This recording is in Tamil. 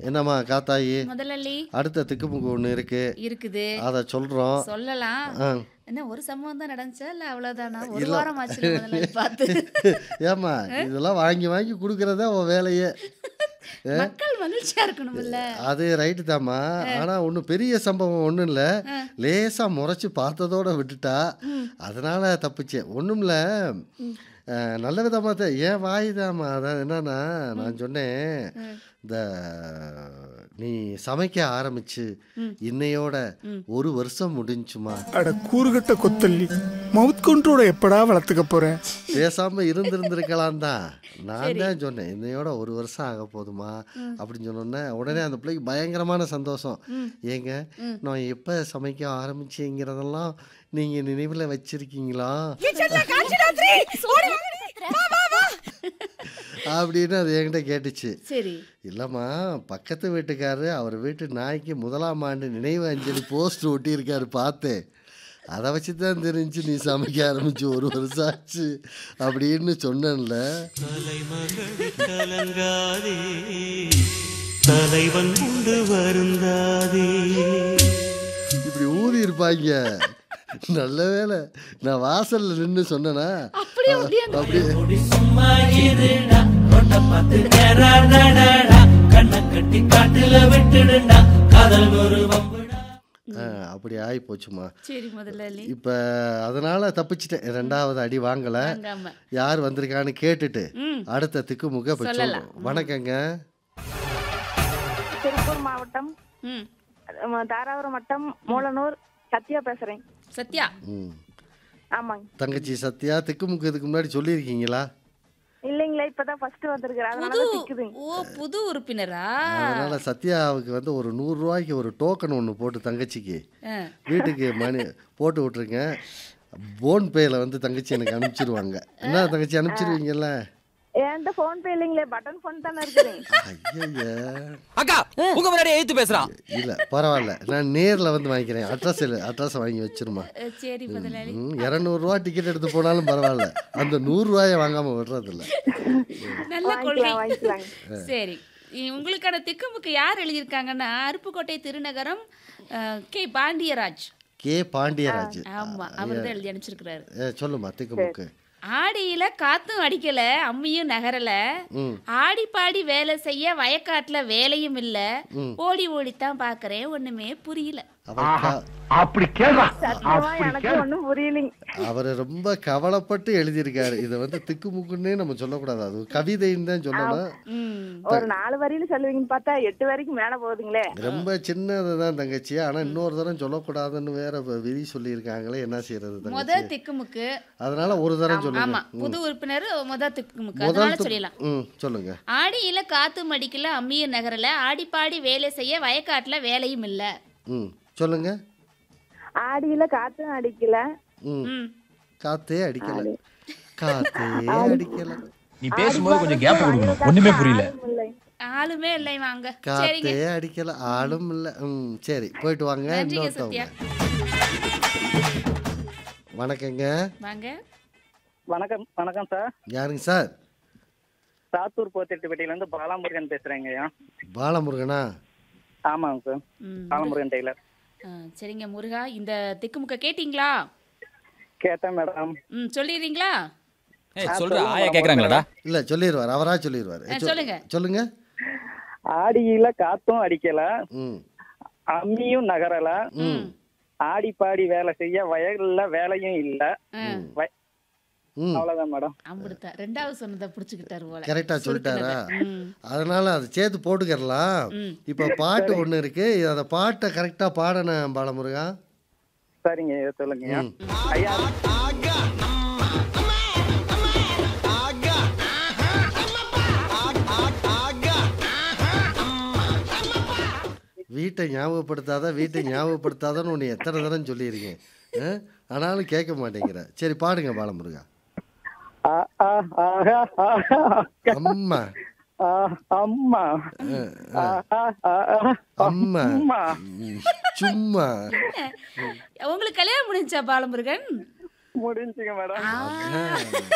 என்னம்மா காத்தாயி முதலாளி அடுத்த திக்குமுக்கு ஒன்று இருக்கு இருக்குது அதை சொல்கிறோம் சொல்லலாம் ஆ என்ன ஒரு சம்பவம் தான் நடந்துச்சா இல்ல அவ்வளவுதானா ஒரு இல்ல. வாரம் ஆச்சு முதலாளி பார்த்து ஏம்மா இதெல்லாம் வாங்கி வாங்கி கொடுக்குறதே உன் வேலையே மக்கள் மகிழ்ச்சியா இருக்கணும்ல அது ரைட்டு தாம்மா ஆனால் ஒன்றும் பெரிய சம்பவம் ஒன்றும் இல்லை லேசாக முறைச்சி பார்த்ததோட விட்டுட்டா அதனால தப்பிச்சேன் ஒன்றும் இல்லை நல்ல விதமாக தான் ஏன் வாய் தாம்மா அதான் என்னன்னா நான் சொன்னேன் இந்த நீ சமைக்க ஆரம்பிச்சு இன்னையோட ஒரு வருஷம் முடிஞ்சுமா அட கூறுகட்ட கொத்தல்லி மவுத் கண்ட்ரோலை எப்படா வளர்த்துக்க போற பேசாம இருந்திருந்திருக்கலாம் தான் நான் தான் சொன்னேன் இன்னையோட ஒரு வருஷம் ஆக போதுமா அப்படின்னு சொன்னோன்னே உடனே அந்த பிள்ளைக்கு பயங்கரமான சந்தோஷம் ஏங்க நான் எப்போ சமைக்க ஆரம்பிச்சேங்கிறதெல்லாம் நீங்க நினைவில் வச்சிருக்கீங்களா அப்படின்னு அது என்கிட்ட கேட்டுச்சு சரி இல்லைம்மா பக்கத்து வீட்டுக்காரரு அவர் வீட்டு நாய்க்கு முதலாம் ஆண்டு நினைவு அஞ்சலி போஸ்ட் ஒட்டியிருக்காரு பார்த்தேன் அதை வச்சு தான் தெரிஞ்சு நீ சமைக்க ஆரம்பிச்சு ஒரு வருஷம் ஆச்சு அப்படின்னு சொன்னேன்ல தலைமகள் கலங்காதே தலைவன் உண்டு வருந்தாதே இப்படி ஊதி இருப்பாங்க நல்ல வேளை நான் வாசல்ல நின்று சொன்னேனா அப்படியே அப்படியே அப்படியே சும்மா இருடா கொண்ட பார்த்து நேராடா கண்ணை கட்டி காட்டுல விட்டுடுண்டா காதல் ஒரு வம்புடா ஆ, அப்படி ஆகி போச்சுமா சரி முதலாளி இப்போ அதனால தப்பிச்சிட்டேன் ரெண்டாவது அடி வாங்கலை வாங்காம யார் வந்திருக்கான்னு கேட்டுட்டு ம். அடுத்த திக்குமுக போய் சொல்லலாம். சொல்லுவோம் வணக்கங்க திருப்பூர் மாவட்டம் ம் அஹ், தாராபுரம் வட்டம் மூலனூர் சத்யா பேசுறேன் சத்யா ம் ஆமாங்க தங்கச்சி சத்யா திக்குமுக்கு இதுக்கு முன்னாடி சொல்லியிருக்கீங்களா இல்லைங்களா இப்பதான் ஃபர்ஸ்ட் வந்திருக்கிறேன் அதனால புது தான் திக்குதுங்க ஓ புது உறுப்பினரா அதனால சத்யாவுக்கு வந்து ஒரு நூறு ரூபாய்க்கு ஒரு டோக்கன் ஒன்று போட்டு தங்கச்சிக்கு ஆ. வீட்டுக்கு மணி போட்டு விட்ருங்க போன் பேயில் வந்து தங்கச்சி எனக்கு அனுப்பிச்சிருவாங்க என்ன தங்கச்சி அனுப்பிச்சிருவீங்கல்ல என்கிட்ட போன் பே இல்லைங்களே பட்டன் போன் தானே இருக்குதுங்க ஐயா அக்கா உங்க முன்னாடி எழுத்து பேசுறான் இல்லை பரவாயில்ல நான் நேரில் வந்து வாங்கிக்கிறேன் அட்ரஸ் இல்லை அட்ரஸை வாங்கி வச்சிருமா அஹ், சரி முதலாளி ம் இரநூறுவா டிக்கெட் எடுத்து போனாலும் பரவாயில்ல அந்த நூறுரூவாயை வாங்காமல் விடுறதில்ல நல்ல கொள்கை வாங்கிக்கலாம் வாங்கிக்கலாங்க சரி இ- உங்களுக்கான திக்குமுக்கு யார் எழுதியிருக்காங்கன்னா அருப்புக்கோட்டை திருநகரம் அஹ், கே பாண்டியராஜ் கே பாண்டியராஜ் ஆமா அவர் தான் எழுதி அனுப்பிச்சிருக்கிறாரு ஏ சொல்லுமா திக்குமுக்கு ஆடியில காத்தும் அடிக்கல அம்மியும் நகரல ம் ஆடி பாடி வேலை செய்ய வயக்காட்டுல வேலையும் இல்ல ஓடி ஓடித்தான் பாக்குறேன் ஒண்ணுமே புரியல அவர் க- சத்தியமா எனக்கு ஒண்ணும் புரியலைங்க அவர் ரொம்ப கவலைப்பட்டு எழுதியிருக்காரு இதை வந்து திக்குமுக்குன்னே நம்ம சொல்லக்கூடாது அது ஒரு கவிதைன்னு தான் சொல்லணும் ம் ஒரு நாலு வரியில சொல்லுவீங்கன்னு பார்த்தா எட்டு வரைக்கும் மேல போகுதுங்களே ரொம்ப சின்னது தான் தங்கச்சி ஆனால் இன்னொரு தரம் சொல்லக்கூடாதுன்னு வேற வ- விதி சொல்லியிருக்காங்களே என்ன செய்யறது முத தங்கச்சி திக்குமுக்கு அதனால ஒரு தரம் சொல்லுங்க ஆமா புது உறுப்பினர் முத திக்குமுக்கு முதல் அதனால து- சொல்லிடலாம் ம் சொல்லுங்க ஆடியில காத்து மடிக்கல அம்மியும் நகரல ஆடி பாடி வேலை செய்ய வயக்காட்டுல வேலையும் இல்ல ம் சொல்லுங்க ஆடியில காத்தும் அடிக்கல ம் ம் காத்தே அடிக்கல காத்தே அடிக்கல நீ பேசும்போது கொஞ்சம் கேப் கொடுக்கணும் ஒண்ணுமே புரியல ஆளும் இல்லை. ஆளுமே இல்லை வாங்க சரிங்க காத்தே அடிக்கல ஆளும் இல்லை ம் சரி போயிட்டு வாங்க நன்றிங்க சத்யா இன்னொருத்தவங்க வணக்கங்க வாங்க வணக்கம் வணக்கம் சார் யாருங்க சார் சாத்தூர் போத்திட்டுப்பட்டியில இருந்து பாலாமுருகன் பேசுறேங்க ஐயா பாலமுருகனா ஆமாங்க சார் ம், பாலமுருகன் டெய்லர் ஆ, சரிங்க முருகா இந்த திக்குமுக்க கேட்டிங்களா கேட்டேன் மேடம் ம் சொல்லிடுறீங்களா ஏய் சொல்ற ஆயா கேக்குறாங்களாடா இல்லை சொல்லிடுவார் அவரா சொல்லிடுவார் ஆ, சொல்லுங்க சொல்லுங்க ஆடியில காத்தும் அடிக்கல ம் அம்மியும் நகரல ம் ஆடி பாடி வேலை செய்ய வயல்ல வேலையும் இல்ல வய- ம் அவ்வளவுதான் மேடம் அம்பிடுத்தா ரெண்டாவது சொன்னதை புடிச்சுக்கிட்டாரு போல கரெக்டாக சொல்லிட்டாரா ம். அதனால அதை சேர்த்து போட்டுக்கிறலாம் ம். இப்போ பாட்டு ஒன்று இருக்கு அந்த பாட்டை கரெக்டாக பாடணும் பாலமுருகா சரிங்க இதை சொல்லுங்க ஐயா. ஐயா வீட்டை ஞாபகப்படுத்தாத வீட்டை ஞாபகப்படுத்தாதன்னு உன்னை எத்தனை தரம் சொல்லியிருக்கேன் ஆ? ஆனாலும் கேட்க மாட்டேங்கிற சரி பாடுங்க பாலமுருகா ஆ, ஆ, ஆஹா, ஆஹா, அம்மா ஆ, அம்மா ஆ, ஆ, ஆ, ஆ, அம்மா அம்மா ம், சும்மா உங்களுக்கு கல்யாணம் முடிஞ்சா பாலமுருகன் முடிஞ்சுங்க மேடம் ஆ.